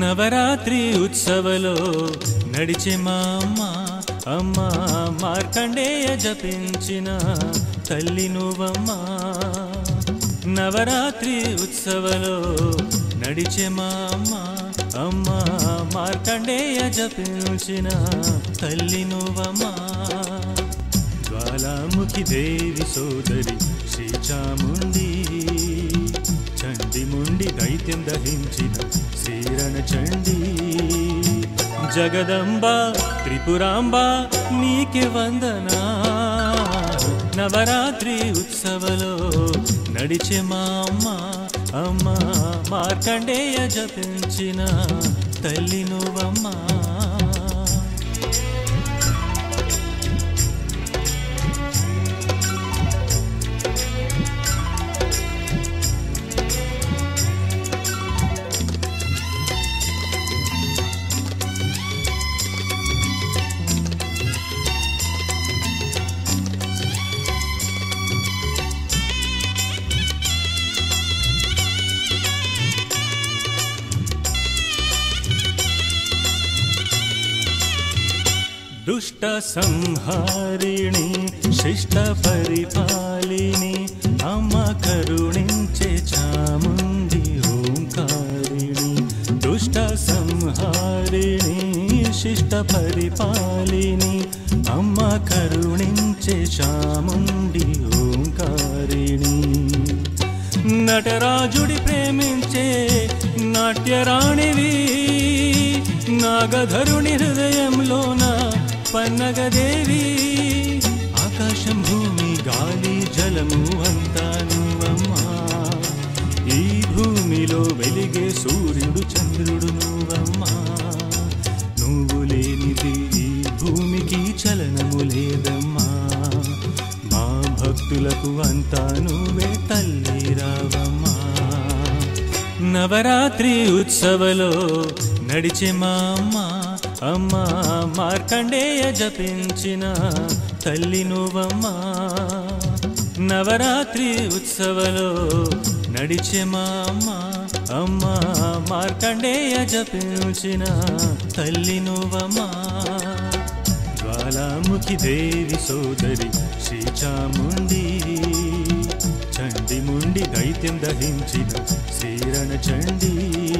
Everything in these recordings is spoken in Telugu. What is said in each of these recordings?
నవరాత్రి ఉత్సవలో నడిచే మా అమ్మ అమ్మ మార్కండేయ జపించిన తల్లి నువ్వమ్మా నవరాత్రి ఉత్సవలో నడిచే మా అమ్మ అమ్మ మార్కండేయ జపించిన తల్లి నువ్వమ్మా జ్వాలాముఖి దేవి సోదరి శ్రీచాముండి చండి ముండి దైత్యం దహించిన శ్రీరణ చండి జగదంబ త్రిపురాంబ నీకే వందనా నవరాత్రి ఉత్సవలో నడిచే మా అమ్మ అమ్మ మార్కండేయ జపించిన తల్లి నువ్వమ్మా దుష్ట సంహారిణి శిష్ట పరిపాలిని అమ్మ కరుణించే చాముండి ఓంకారిణి దుష్ట సంహారిణి శిష్ట పరిపాలిని అమ్మ కరుణించే చాముండి ఓంకారిణి నటరాజుడి ప్రేమించే నాట్యరాణివి నాగధరుని హృదయంలోన పన్నగదేవి ఆకాశం భూమి గాలి జలము అంతా నువ్వమ్మా ఈ భూమిలో వెలిగే సూర్యుడు చంద్రుడు నువ్వమ్మా నువ్వు లేనిది ఈ భూమికి చలనము లేదమ్మా మా భక్తులకు అంతా నువ్వే తల్లి రావమ్మా నవరాత్రి ఉత్సవలో నడిచే మా అమ్మ అమ్మ మార్కండేయ జపించిన తల్లి నువ్వమ్మా నవరాత్రి ఉత్సవలో నడిచే మా అమ్మ అమ్మ మార్కండేయ జపించిన తల్లి నువ్వమ్మా జ్వాలాముఖి దేవి సోదరి శ్రీచాముండి చండి ముండి దైత్యం దహించిన శ్రీరణ చండి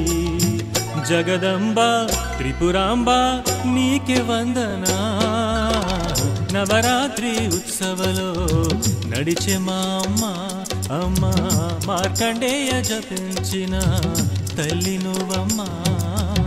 జగదంబ త్రిపురాంబ నీకే వందనా నవరాత్రి ఉత్సవలో నడిచే మా అమ్మ అమ్మ మార్కండేయ జపించిన తల్లి నువ్వమ్మా